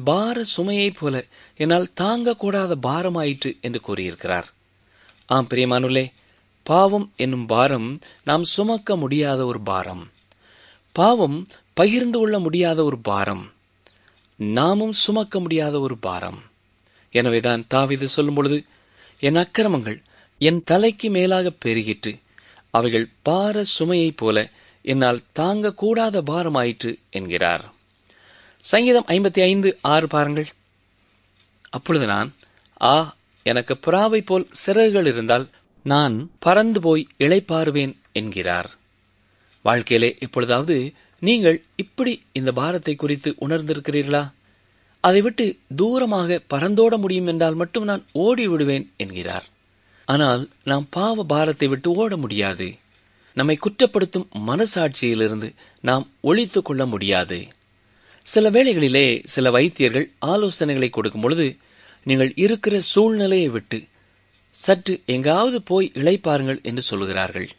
பார சுமையைப் போல என்னால் தாங்கக்கூடாத பாரமாயிற்று என்று கூறியிருக்கிறார் ஆம் பிரியமானுலே பாவம் என்னும் பாரம் நாம் சுமக்க முடியாத ஒரு பாரம் பாவம் பகிர்ந்து கொள்ள முடியாத ஒரு பாரம் நாமும் சுமக்க முடியாத ஒரு பாரம் எனவேதான் தாவிது சொல்லும் பொழுது என் அக்கிரமங்கள் என் தலைக்கு மேலாக பெருகிற்று அவைகள் பார சுமையைப் போல என்னால் தாங்கக்கூடாத பாரமாயிற்று என்கிறார் சங்கீதம் ஐம்பத்தி ஐந்து ஆறு பாருங்கள் அப்பொழுது நான் ஆ எனக்கு புறாவை போல் சிறகுகள் இருந்தால் நான் பறந்து போய் இளைப்பாறுவேன் என்கிறார் வாழ்க்கையிலே எப்பொழுதாவது நீங்கள் இப்படி இந்த பாரத்தை குறித்து உணர்ந்திருக்கிறீர்களா அதை விட்டு தூரமாக பறந்தோட முடியும் என்றால் மட்டும் நான் ஓடி விடுவேன் என்கிறார் ஆனால் நாம் பாவ பாரத்தை விட்டு ஓட முடியாது நம்மை குற்றப்படுத்தும் மனசாட்சியிலிருந்து நாம் ஒழித்துக் கொள்ள முடியாது சில வேளைகளிலே சில வைத்தியர்கள் ஆலோசனைகளை கொடுக்கும் பொழுது நீங்கள் இருக்கிற சூழ்நிலையை விட்டு சற்று எங்காவது போய் இளைப்பாருங்கள் என்று சொல்கிறார்கள்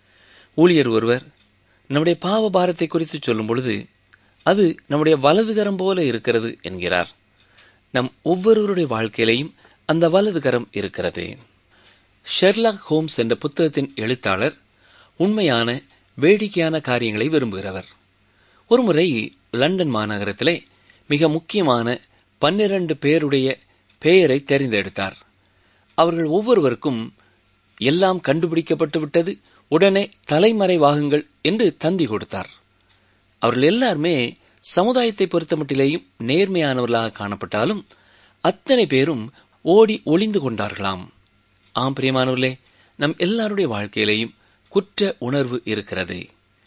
ஊழியர் ஒருவர் நம்முடைய பாவ பாரத்தை குறித்து சொல்லும் பொழுது அது நம்முடைய வலதுகரம் போல இருக்கிறது என்கிறார் நம் ஒவ்வொருவருடைய வாழ்க்கையிலையும் அந்த வலதுகரம் இருக்கிறது ஷெர்லாக் ஹோம்ஸ் என்ற புத்தகத்தின் எழுத்தாளர் உண்மையான வேடிக்கையான காரியங்களை விரும்புகிறவர் ஒருமுறை லண்டன் மாநகரத்திலே மிக முக்கியமான பன்னிரண்டு பேருடைய பெயரை தெரிந்தெடுத்தார் அவர்கள் ஒவ்வொருவருக்கும் எல்லாம் கண்டுபிடிக்கப்பட்டு விட்டது உடனே தலைமறைவாகுங்கள் என்று தந்தி கொடுத்தார் அவர்கள் எல்லாருமே சமுதாயத்தை பொறுத்தமட்டிலேயும் நேர்மையானவர்களாக காணப்பட்டாலும் அத்தனை பேரும் ஓடி ஒளிந்து கொண்டார்களாம் ஆம் பிரியமானவர்களே நம் எல்லாருடைய வாழ்க்கையிலேயும் குற்ற உணர்வு இருக்கிறது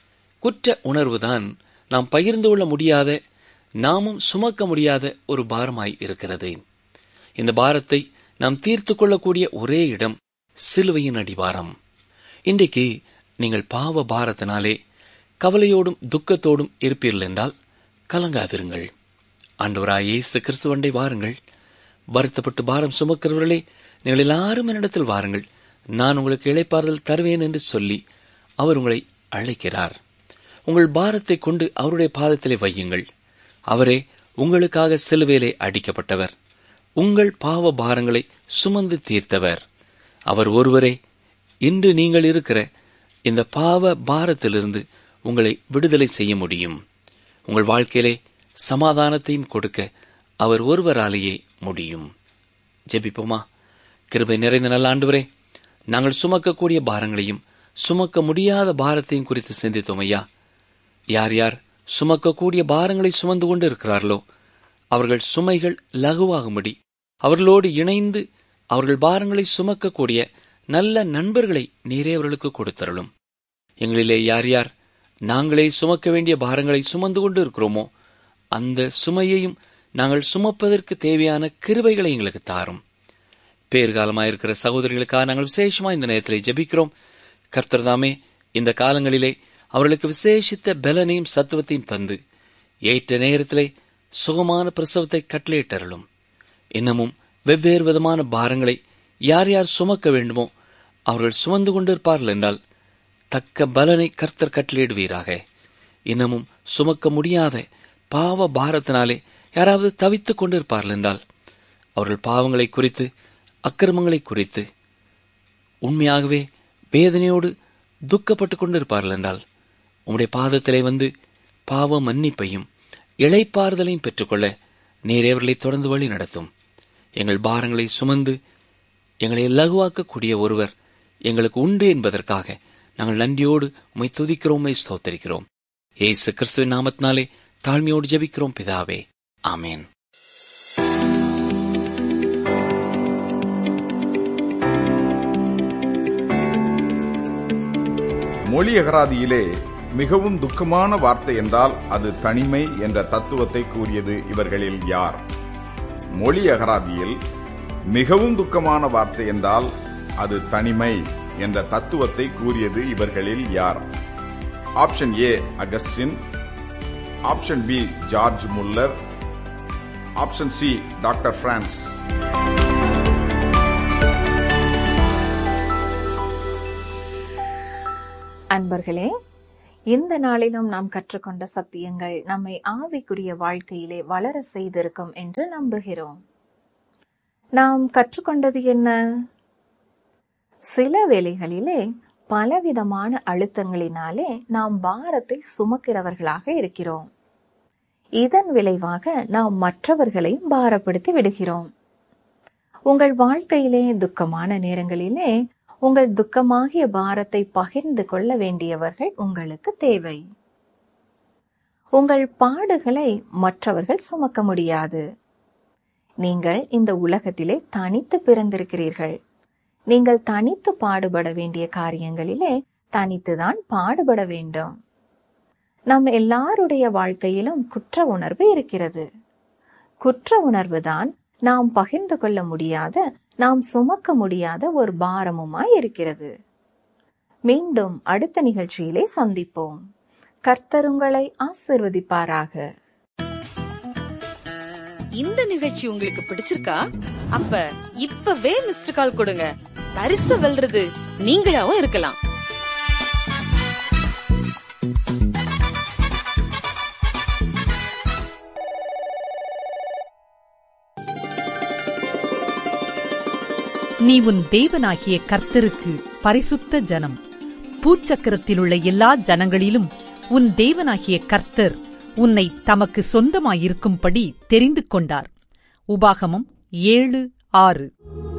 குற்ற உணர்வுதான் நாம் பகிர்ந்து கொள்ள முடியாத நாமும் சுமக்க முடியாத ஒரு பாரமாய் இருக்கிறது இந்த பாரத்தை நாம் தீர்த்து கொள்ளக்கூடிய ஒரே இடம் சிலுவையின் அடிவாரம் இன்றைக்கு நீங்கள் பாவ பாரத்தினாலே கவலையோடும் துக்கத்தோடும் இருப்பீர்கள் என்றால் கலங்காதிருங்கள் ஆண்டவராய் இயேசு கிறிஸ்துவண்டை வாருங்கள் வருத்தப்பட்டு பாரம் சுமக்கிறவர்களே நீங்கள் எல்லாரும் என்னிடத்தில் வாருங்கள் நான் உங்களுக்கு இழைப்பாறுதல் தருவேன் என்று சொல்லி அவர் உங்களை அழைக்கிறார் உங்கள் பாரத்தை கொண்டு அவருடைய பாதத்திலே வையுங்கள் அவரே உங்களுக்காக சிலுவையிலே அடிக்கப்பட்டவர் உங்கள் பாவ பாரங்களை சுமந்து தீர்த்தவர் அவர் ஒருவரே இன்று நீங்கள் இருக்கிற இந்த பாவ பாரத்திலிருந்து உங்களை விடுதலை செய்ய முடியும் உங்கள் வாழ்க்கையிலே சமாதானத்தையும் கொடுக்க அவர் ஒருவராலேயே முடியும் ஜெபிப்போமா கிருபை நிறைந்த நல்ல ஆண்டவரே நாங்கள் சுமக்கக்கூடிய பாரங்களையும் சுமக்க முடியாத பாரத்தையும் குறித்து சிந்தித்தோம் ஐயா யார் யார் சுமக்கக்கூடிய பாரங்களை சுமந்து கொண்டு இருக்கிறார்களோ அவர்கள் சுமைகள் லகுவாகும்படி அவர்களோடு இணைந்து அவர்கள் பாரங்களை சுமக்கக்கூடிய நல்ல நண்பர்களை நீரே அவர்களுக்கு கொடுத்தருளும் எங்களிலே யார் யார் நாங்களே சுமக்க வேண்டிய பாரங்களை சுமந்து கொண்டு இருக்கிறோமோ அந்த சுமையையும் நாங்கள் சுமப்பதற்கு தேவையான கிருபைகளை எங்களுக்கு தாரும் பேர்காலமாயிருக்கிற சகோதரிகளுக்காக நாங்கள் விசேஷமா இந்த நேரத்தில் ஜெபிக்கிறோம் கர்த்தர் தாமே இந்த காலங்களிலே அவர்களுக்கு விசேஷித்த பலனையும் சத்துவத்தையும் தந்து ஏற்ற நேரத்திலே சுகமான பிரசவத்தை கட்டளையிட்டருளும் இன்னமும் வெவ்வேறு விதமான பாரங்களை யார் யார் சுமக்க வேண்டுமோ அவர்கள் சுமந்து கொண்டிருப்பார்கள் என்றால் தக்க பலனை கர்த்தர் கட்டளையிடுவீராக இன்னமும் சுமக்க முடியாத பாவ பாரத்தினாலே யாராவது தவித்துக் கொண்டிருப்பார்கள் என்றால் அவர்கள் பாவங்களை குறித்து அக்கிரமங்களை குறித்து உண்மையாகவே வேதனையோடு துக்கப்பட்டுக் கொண்டிருப்பார்கள் என்றால் உம்முடைய பாதத்திலே வந்து பாவ மன்னிப்பையும் இளைப்பாறுதலையும் பெற்றுக்கொள்ள நீரே அவர்களை தொடர்ந்து வழி நடத்தும் எங்கள் பாரங்களை சுமந்து எங்களை லகுவாக்கக்கூடிய ஒருவர் எங்களுக்கு உண்டு என்பதற்காக நாங்கள் நன்றியோடு உம்மை துதிக்கிறோமை ஸ்தோத்தரிக்கிறோம் ஏசு கிறிஸ்துவின் நாமத்தினாலே தாழ்மையோடு ஜெபிக்கிறோம் பிதாவே ஆமேன் மொழி அகராதியிலே மிகவும் துக்கமான வார்த்தை என்றால் அது தனிமை என்ற தத்துவத்தை கூறியது இவர்களில் யார் மொழி அகராதியில் மிகவும் துக்கமான வார்த்தை என்றால் அது தனிமை என்ற தத்துவத்தை கூறியது இவர்களில் யார் option A Augustine option B George Muller option C doctor Franz அன்பர்களே இந்த நாளிலும் நாம் கற்றுக்கொண்ட சத்தியங்கள் நம்மை ஆவிக்குரிய வாழ்க்கையிலே வளர செய்திருக்கும் என்று நம்புகிறோம் நாம் கற்றுக்கொண்டது என்ன சில வேளைகளிலே பலவிதமான அழுத்தங்களினாலே நாம் பாரத்தை சுமக்கிறவர்களாக இருக்கிறோம் இதன் விளைவாக நாம் மற்றவர்களையும் பாரப்படுத்தி விடுகிறோம் உங்கள் வாழ்க்கையிலே துக்கமான நேரங்களிலே உங்கள் துக்கமாகிய பாரத்தை பகிர்ந்து கொள்ள வேண்டியவர்கள் உங்களுக்கு தேவை உங்கள் பாடுகளை மற்றவர்கள் சுமக்க முடியாது நீங்கள் இந்த உலகத்திலே தனித்து பிறந்திருக்கிறீர்கள் நீங்கள் தனித்து பாடுபட வேண்டிய காரியங்களிலே தனித்துதான் பாடுபட வேண்டும் நம் எல்லாருடைய வாழ்க்கையிலும் குற்ற உணர்வு இருக்கிறது குற்ற உணர்வுதான் நாம் பகிர்ந்து கொள்ள முடியாத நாம் சுமக்க முடியாத ஒரு பாரமுமாய் இருக்கிறது மீண்டும் அடுத்த நிகழ்ச்சியிலே சந்திப்போம் கர்த்தருங்களை ஆசிர்வதிப்பாராக இந்த நிகழ்ச்சி உங்களுக்கு பிடிச்சிருக்கா அப்ப இப்பவே மிஸ்டர் கால் கொடுங்க பரிசு வெல்றது நீங்களாவும் இருக்கலாம் நீ உன் தேவனாகிய கர்த்தருக்கு பரிசுத்த ஜனம் பூச்சக்கரத்தில் உள்ள எல்லா ஜனங்களிலும் உன் தேவனாகிய கர்த்தர் உன்னை தமக்கு சொந்தமாயிருக்கும்படி தெரிந்து கொண்டார் உபாகமம் ஏழு ஆறு